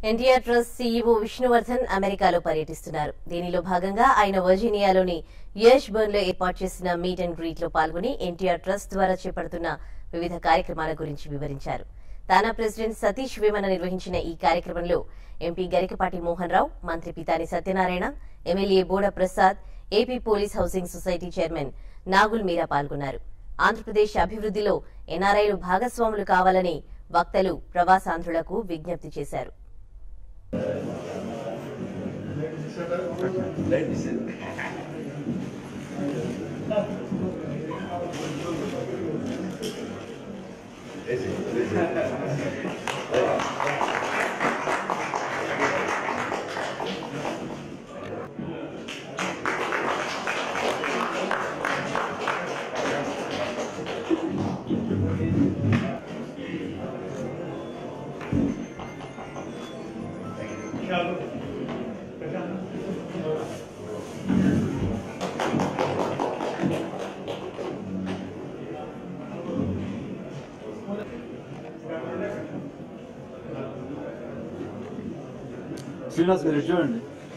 NTR trust CEO Vishnuvardhan అమెరికాలో పర్యటిస్తున్నారు దీనిలో భాగంగా ఆయన వర్జీనియాలోని యష్ బర్న్ లో ఏర్పాటు చేసిన మీట్ అండ్ గ్రీట్ లో పాల్గొని ఎన్టీఆర్ ట్రస్ట్ ద్వారా చేపడుతున్న వివిధ కార్యక్రమాల గురించి వివరించారు తానా ప్రెసిడెంట్ సతీష్ వేమన నిర్వహించిన ఈ కార్యక్రమంలో ఎంపీ గరికపాటి మోహన్ రావు మంత్రి Pithani Satyanarayana MLA Boda Prasad AP police housing society chairman Nagul Meera పాల్గొన్నారు ఆంధ్రప్రదేశ్ అభివృద్ధిలో ఎన్ఆర్ఐలు భాగస్వాములు కావాలని వక్తలు ప్రవాసాంధ్రులకు విజ్ఞప్తి చేశారు శ్రీనివాస్ గారు ఇటు చూడండి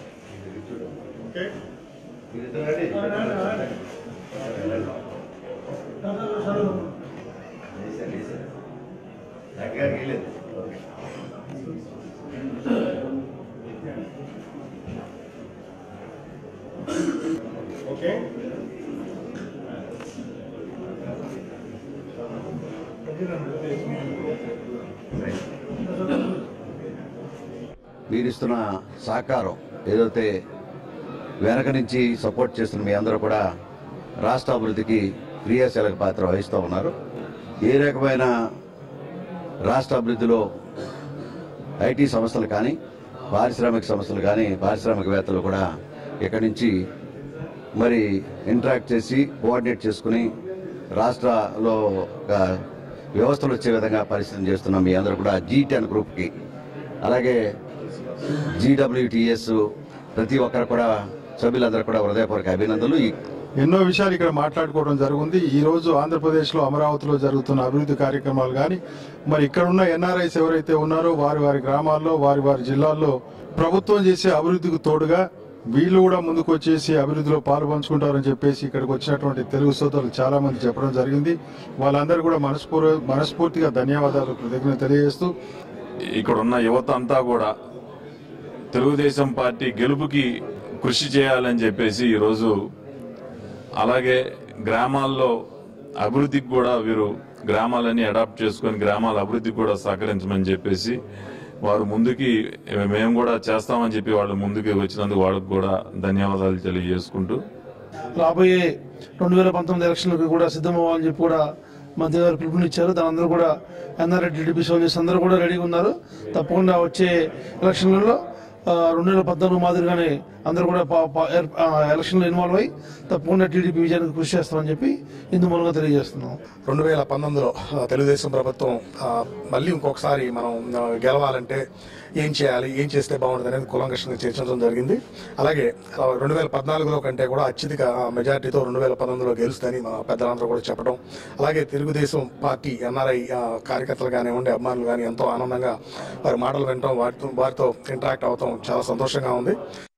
ఓకే మీరిస్తున్న సహకారం ఏదైతే వెనక నుంచి సపోర్ట్ చేస్తున్న మీ అందరూ కూడా రాష్ట్ర అభివృద్ధికి క్రియాశీలక పాత్ర వహిస్తూ ఉన్నారు ఏ రకమైన రాష్ట్ర అభివృద్ధిలో ఐటీ సంస్థలు కానీ పారిశ్రామిక సంస్థలు కానీ పారిశ్రామికవేత్తలు కూడా ఇక్కడి నుంచి మరి ఇంటరాక్ట్ చేసి కోఆర్డినేట్ చేసుకుని రాష్ట్రలో ఒక వ్యవస్థలు వచ్చే విధంగా పరిస్థితిని చేస్తున్నాం మీ అందరూ కూడా జీ టెన్ గ్రూప్కి అలాగే జీడబ్ల్యూటీఎస్ ప్రతి ఒక్కరు కూడా సభ్యులందరూ కూడా హృదయపూర్వక అభినందనలు ఈ ఎన్నో విషయాలు ఇక్కడ మాట్లాడుకోవడం జరుగుంది ఈ రోజు ఆంధ్రప్రదేశ్ లో అమరావతిలో జరుగుతున్న అభివృద్ధి కార్యక్రమాలు కానీ మరి ఇక్కడ ఉన్న ఎన్ఆర్ఐస్ ఎవరైతే ఉన్నారో వారి వారి గ్రామాల్లో వారి వారి జిల్లాల్లో ప్రభుత్వం చేసే అభివృద్ధికి తోడుగా వీళ్ళు కూడా ముందుకు వచ్చేసి అభివృద్ధిలో పాలు పంచుకుంటారని చెప్పేసి ఇక్కడికి వచ్చినటువంటి తెలుగు సోదరులు చాలా మంది చెప్పడం జరిగింది వాళ్ళందరూ కూడా మనస్ఫూర్ మనస్ఫూర్తిగా ధన్యవాదాలు కృతజ్ఞత తెలియజేస్తూ ఇక్కడ ఉన్న యువత అంతా కూడా తెలుగుదేశం పార్టీ గెలుపుకి కృషి చేయాలని చెప్పేసి ఈరోజు అలాగే గ్రామాల్లో అభివృద్ధికి కూడా వీరు గ్రామాలన్నీ అడాప్ట్ చేసుకొని గ్రామాల అభివృద్ధికి కూడా సహకరించమని చెప్పేసి వారు ముందుకి మేము కూడా చేస్తామని చెప్పి వాళ్ళు ముందుకి వచ్చినందుకు వాళ్ళకు కూడా ధన్యవాదాలు తెలియజేసుకుంటూ రాబోయే రెండు వేల పంతొమ్మిది ఎలక్షన్లకు కూడా సిద్ధమవ్వాలని చెప్పి కూడా మంత్రి గారు పిలుపునిచ్చారు దాని అందరూ కూడా ఎన్ఆర్ఐ టీడీపీ సోల్జర్స్ అందరూ కూడా రెడీగా ఉన్నారు తప్పకుండా వచ్చే ఎలక్షన్లలో ఆ, రెండు వేల పద్నాలుగు మాదిరిగానే అందరూ కూడా పా- పా- ఏర్- ఆ, ఎలక్షన్లో ఇన్వాల్వ్ అయ్యి తప్పకుండా టీడీపీ విజయానికి కృషి చేస్తామని చెప్పి ఇందు మూలంగా తెలియజేస్తున్నాం రెండు వేల పంతొమ్మిదిలో ఆ, తెలుగుదేశం ప్రభుత్వం ఆ, మళ్ళీ ఇంకొకసారి మనం ఆ, గెలవాలంటే ఏం చేయాలి ఏం చేస్తే బాగుంటుంది అనేది కులంకషంగా చర్చించడం జరిగింది అలాగే ఆ, రెండు వేల పద్నాలుగులో కంటే కూడా అత్యధిక మెజార్టీతో రెండు వేల పంతొమ్మిదిలో గెలుస్తుందని మా పెద్దలందరూ కూడా చెప్పడం అలాగే తెలుగుదేశం పార్టీ ఎన్ఆర్ఐ కార్యకర్తలు కానివ్వండి అభిమానులు కానీ ఎంతో ఆనందంగా వారి మాటలు వినడం వారితో వారితో ఇంటరాక్ట్ అవటం చాలా సంతోషంగా ఉంది